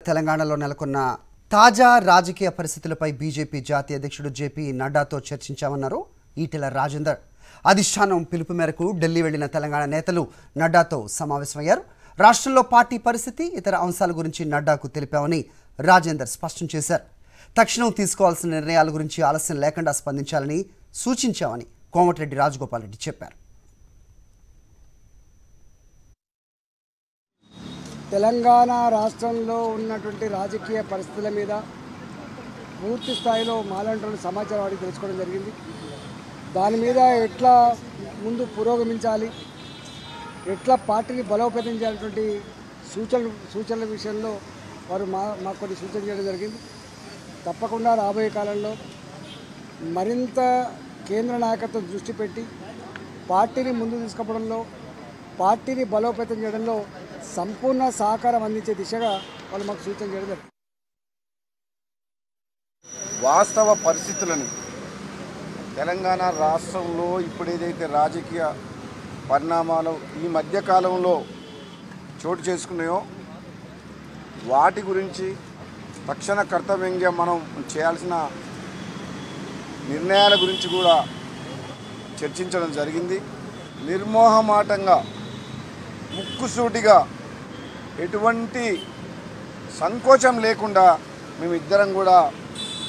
తెలంగాణలో నెలకొన్న తాజా రాజకీయ పరిస్థితులపై బీజేపీ జాతీయ అధ్యక్షుడు జేపీ నడ్డాతో చర్చించామన్నారు ఈటెల రాజేందర్ అధిష్టానం పిలుపు మేరకు ఢిల్లీ వెళ్లిన తెలంగాణ నేతలు నడ్డాతో సమావేశమయ్యారు రాష్ట్రంలో పార్టీ పరిస్థితి ఇతర అంశాల గురించి నడ్డాకు తెలిపామని రాజేందర్ స్పష్టం చేశారు తక్షణం తీసుకోవాల్సిన నిర్ణయాల గురించి ఆలస్యం లేకుండా స్పందించాలని సూచించామని కోమటిరెడ్డి రాజగోపాల్ రెడ్డి చెప్పారు తెలంగాణ రాష్ట్రంలో ఉన్నటువంటి రాజకీయ పరిస్థితుల మీద పూర్తి స్థాయిలో మాలంటి సమాచారం వాడికి తెలుసుకోవడం జరిగింది దాని మీద ఎట్లా ముందు పురోగమించాలి ఎట్లా పార్టీని బలోపేతం చేయాలన్నటువంటి సూచనలు సూచనల విషయంలో వారు మా మాకు కొన్ని సూచన చేయడం జరిగింది తప్పకుండా రాబోయే కాలంలో మరింత కేంద్ర నాయకత్వం దృష్టి పెట్టి పార్టీని ముందు తీసుకుపోవడంలో పార్టీని బలోపేతం చేయడంలో సంపూర్ణ సహకారం అందించే దిశగా వాళ్ళు మాకు సూచన చేయడం జరిగింది వాస్తవ పరిస్థితులను తెలంగాణ రాష్ట్రంలో ఇప్పుడు ఏదైతే రాజకీయ పరిణామాలు ఈ మధ్య కాలంలో చోటు చేసుకున్నాయో వాటి గురించి తక్షణ కర్తవ్యంగా మనం చేయాల్సిన నిర్ణయాల గురించి కూడా చర్చించడం జరిగింది నిర్మోహమాటంగా ముక్కుసూటిగా ఎటువంటి సంకోచం లేకుండా మేమిద్దరం కూడా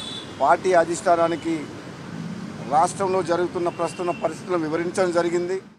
పార్టీ అధిష్టానానికి రాష్ట్రంలో జరుగుతున్న ప్రస్తుత పరిస్థితులను వివరించడం జరిగింది